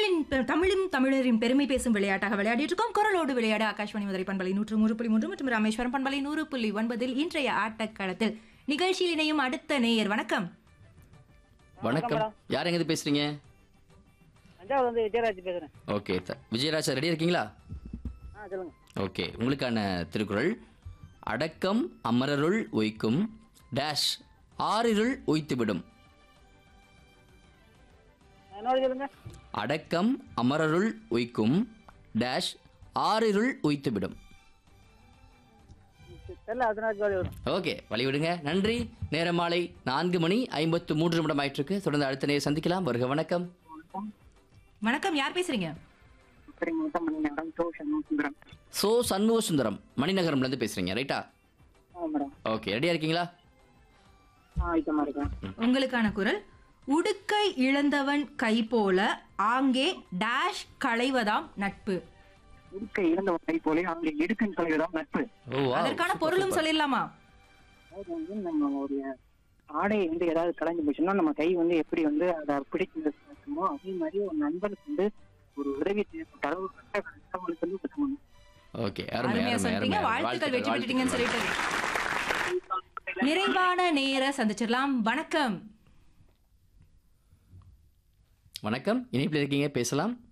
தமிழின் பெ- தமிழும் தமிழரின் பெருமை பேசும் விளையாட்டாக விளையாடிட்டு இருக்கோம் குரலோடு விளையாட ஆகாஷ்வாணி மதுரை பண்பலை நூற்று மூன்று புள்ளி மூன்று மற்றும் ராமேஸ்வரம் பண்பலை நூறு புள்ளி ஒன்பதில் இன்றைய ஆட்டக்களத்தில் நிகழ்ச்சியில் இணையும் அடுத்த நேயர் வணக்கம் வணக்கம் யார் எங்க பேசுறீங்க தஞ்சாவூர் வந்து விஜயராஜ் பேசுறேன் ஓகே த- விஜயராஜ் ரெடி இருக்கீங்களா ஆ சொல்லுங்க ஓகே உங்களுக்கான திருக்குறள் அடக்கம் அமரருள் உய்க்கும் டேஷ் ஆறிருள் உய்த்துவிடும் என்னோட சொல்லுங்க அடக்கம் அமரருள் உய்க்கும் டேஷ் ஆறிருள் உய்த்துவிடும் தெரியல அதனால ஜோடி வரும் ஓகே வழிவிடுங்க நன்றி நேரம் மாலை நான்கு மணி ஐம்பத்து மூன்று நிமிடம் ஆயிட்டிருக்கு தொடர்ந்து அடுத்த நேரம் சந்திக்கலாம் வருக வணக்கம் வணக்கம் யார் பேசுறீங்க madam tuition Sundaram so Shanmuga Sundaram மணிநகரம்ல இருந்து பேசுறீங்க ரைட்டா ஆ மேடம் ஓகே ரெடியா இருக்கீங்களா ஆ ஐட்டமா இருக்கேன் உங்களுக்கான குரல் உடுக்கை இழந்தவன் கை போல ஆங்கே டேஷ் களைவதாம் நட்பு உடுக்கை இழந்த கை போலே அங்கே எடுக்கன் கலைதான் நட்பு ஓ wow. அதற்கான Super, பொருளும் super. சொல்லிடலாமா அதாவது வந்து நம்ம ஒரு ஆடை வந்து ஏதாவது கலைஞ்சு போச்சுன்னா நம்ம கை வந்து எப்படி வந்து அதை பிடிச்சு வைக்கணுமோ அதே மாதிரி ஒரு நண்பனுக்கு வந்து ஒரு உதவி தேவைப்பட்ட அளவு கட்ட கஷ்டங்களுக்கு வந்து உதவணும் ஓகே அருமை அருமையா அருமை சொல்லிட்டீங்க அருமை வாழ்த்துக்கள் வெற்றி பெற்றுட்டீங்கன்னு வாழ்த்துக்கள். சொல்லிட்டு நிறைவான நேர சந்திச்சிடலாம் வணக்கம் வணக்கம் இணைப்பில் இருக்கீங்க பேசலாம்